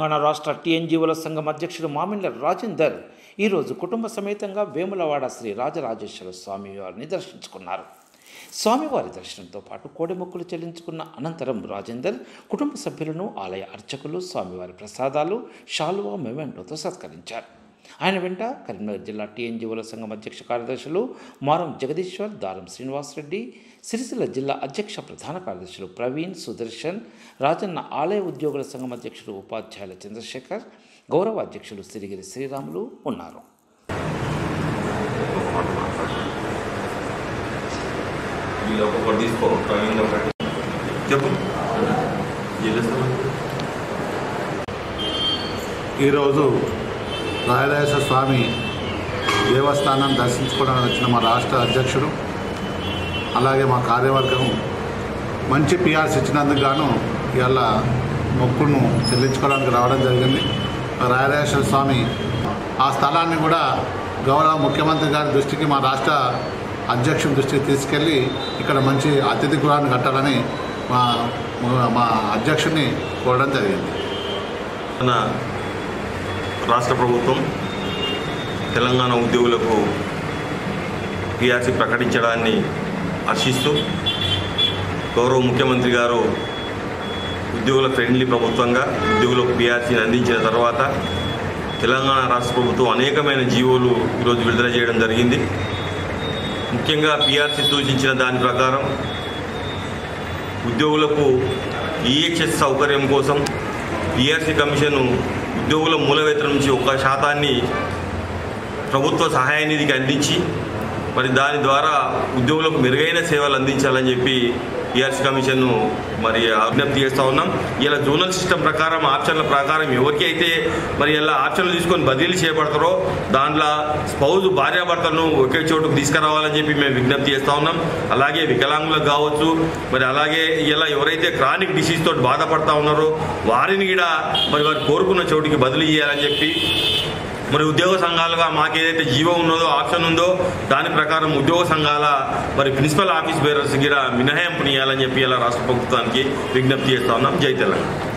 తెలంగాణ రాష్ట్ర టీఎన్జీఓల సంఘం అధ్యక్షుడు మామిళ్ళ రాజేందర్ ఈరోజు కుటుంబ సమేతంగా వేములవాడ శ్రీ రాజరాజేశ్వర స్వామి వారిని దర్శించుకున్నారు స్వామివారి దర్శనంతో పాటు కోడెమొక్కులు చెల్లించుకున్న అనంతరం రాజేందర్ కుటుంబ సభ్యులను ఆలయ అర్చకులు స్వామివారి ప్రసాదాలు షాలువా మెమెంటోతో సత్కరించారు ఆయన వెంట కరీంనగర్ జిల్లా టీఎన్జీఓల సంఘం అధ్యక్ష కార్యదర్శులు మారం జగదీశ్వర్ దారం శ్రీనివాసరెడ్డి సిరిసిల్ల జిల్లా అధ్యక్ష ప్రధాన కార్యదర్శులు ప్రవీణ్ సుదర్శన్ రాజన్న ఆలయ ఉద్యోగుల సంఘం అధ్యక్షుడు ఉపాధ్యాయుల చంద్రశేఖర్ గౌరవ అధ్యక్షులు సిరిగిరి శ్రీరాములు ఉన్నారు వీళ్ళు ఒక్కొక్కటి తీసుకో ప్రవీణ్ ఒకటి చెప్పు చేస్తాను ఈరోజు రాయరాజేశ్వర స్వామి దేవస్థానం దర్శించుకోవడానికి వచ్చిన మా రాష్ట్ర అధ్యక్షుడు అలాగే మా కార్యవర్గం మంచి పిఆర్స్ ఇచ్చినందుకు గాను ఇవాళ మొక్కును చెల్లించుకోవడానికి రావడం జరిగింది రాయరాజేశ్వర స్వామి ఆ స్థలాన్ని కూడా గౌరవ ముఖ్యమంత్రి గారి దృష్టికి మా రాష్ట్ర అధ్యక్షుడి దృష్టికి తీసుకెళ్ళి ఇక్కడ మంచి అతిథి గృహాన్ని కట్టాలని మా మా అధ్యక్షుడిని కోరడం జరిగింది మన రాష్ట్ర ప్రభుత్వం తెలంగాణ ఉద్యోగులకు పిఆర్సీ ప్రకటించడాన్ని హర్షిస్తూ గౌరవ ముఖ్యమంత్రి గారు ఉద్యోగుల ఫ్రెండ్లీ ప్రభుత్వంగా ఉద్యోగులకు పిఆర్సీని అందించిన తర్వాత తెలంగాణ రాష్ట్ర ప్రభుత్వం అనేకమైన జీవోలు ఈరోజు విడుదల చేయడం జరిగింది ముఖ్యంగా పిఆర్సీ సూచించిన దాని ప్రకారం ఉద్యోగులకు ఈహెచ్ఎస్ సౌకర్యం కోసం పిఆర్సీ కమిషన్ ఉద్యోగుల మూల వేతనం నుంచి ఒక శాతాన్ని ప్రభుత్వ సహాయ నిధికి అందించి మరి దాని ద్వారా ఉద్యోగులకు మెరుగైన సేవలు అందించాలని చెప్పి పిఆర్సీ కమిషన్ను మరి విజ్ఞప్తి చేస్తూ ఉన్నాం ఇలా జోనల్ సిస్టమ్ ప్రకారం ఆప్షన్ల ప్రకారం ఎవరికి అయితే మరి ఇలా ఆప్షన్లు తీసుకొని బదిలీ చేయబడతారో దాంట్లో స్పౌజ్ భార్యాభర్తలను ఒకే చోటుకు తీసుకురావాలని చెప్పి మేము విజ్ఞప్తి చేస్తూ ఉన్నాం అలాగే వికలాంగులకు కావచ్చు మరి అలాగే ఇలా ఎవరైతే క్రానిక్ డిసీజ్ తోటి బాధపడతా ఉన్నారో వారిని కూడా మరి వారు కోరుకున్న చోటుకి బదిలీ చేయాలని చెప్పి మరి ఉద్యోగ సంఘాలుగా మాకేదైతే జీవో ఉన్నదో ఆప్షన్ ఉందో దాని ప్రకారం ఉద్యోగ సంఘాల మరి ప్రిన్సిపల్ ఆఫీస్ బేరర్స్ గిరా మినహాయింపునియాలని చెప్పి ఇలా రాష్ట్ర ప్రభుత్వానికి విజ్ఞప్తి చేస్తా ఉన్నాం జై తెలంగాణ